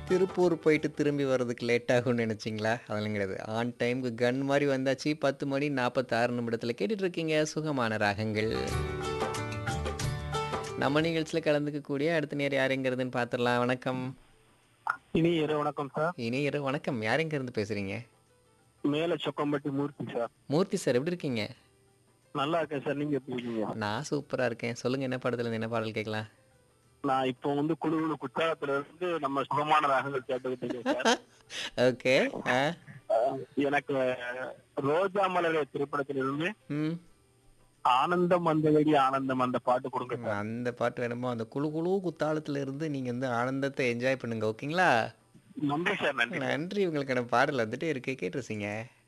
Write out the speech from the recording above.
திருப்பூர் போயிட்டு திரும்பி வர்றதுக்கு லேட் ஆகும்னு நினைச்சீங்களா அதெல்லாம் கிடையாது ஆன் டைமுக்கு கன் மாதிரி வந்தாச்சு பத்து மணி நாற்பத்தாறு நிமிடத்தில் கேட்டுட்டு இருக்கீங்க சுகமான ராகங்கள் நம்ம நிகழ்ச்சியில் கலந்துக்கக்கூடிய அடுத்த நேரம் யாருங்கிறதுன்னு பார்த்துடலாம் வணக்கம் இனி இரு வணக்கம் சார் இனி இரு வணக்கம் யாருங்க இருந்து பேசுறீங்க மேல சொக்கம்பட்டி மூர்த்தி சார் மூர்த்தி சார் எப்படி இருக்கீங்க நல்லா இருக்கேன் சார் நீங்க எப்படி இருக்கீங்க நான் சூப்பரா இருக்கேன் சொல்லுங்க என்ன படத்துல இருந்து என்ன பாடல் கேட்கலாம் நான் இப்போ வந்து குழுகுழு குற்றாலத்துல இருந்து நம்ம சுகமான ராகங்கள் கேட்டுக்கிட்டு இருக்கேன் சார் ஓகே ஆ அஹ் எனக்கு ரோஜா மலர் திரைப்படத்திலிருந்து ம் ஆனந்தம் வந்தவடி ஆனந்தம் அந்த பாட்டு கொடுங்க சார் அந்த பாட்டு வேணுமோ அந்த குழு குழு குத்தாலத்துல இருந்து நீங்க வந்து ஆனந்தத்தை என்ஜாய் பண்ணுங்க ஓகேங்களா நன்றி சார் நன்றி நன்றி உங்களுக்கான பாடல் வந்துட்டே இருக்கு கேட்டுருசீங்க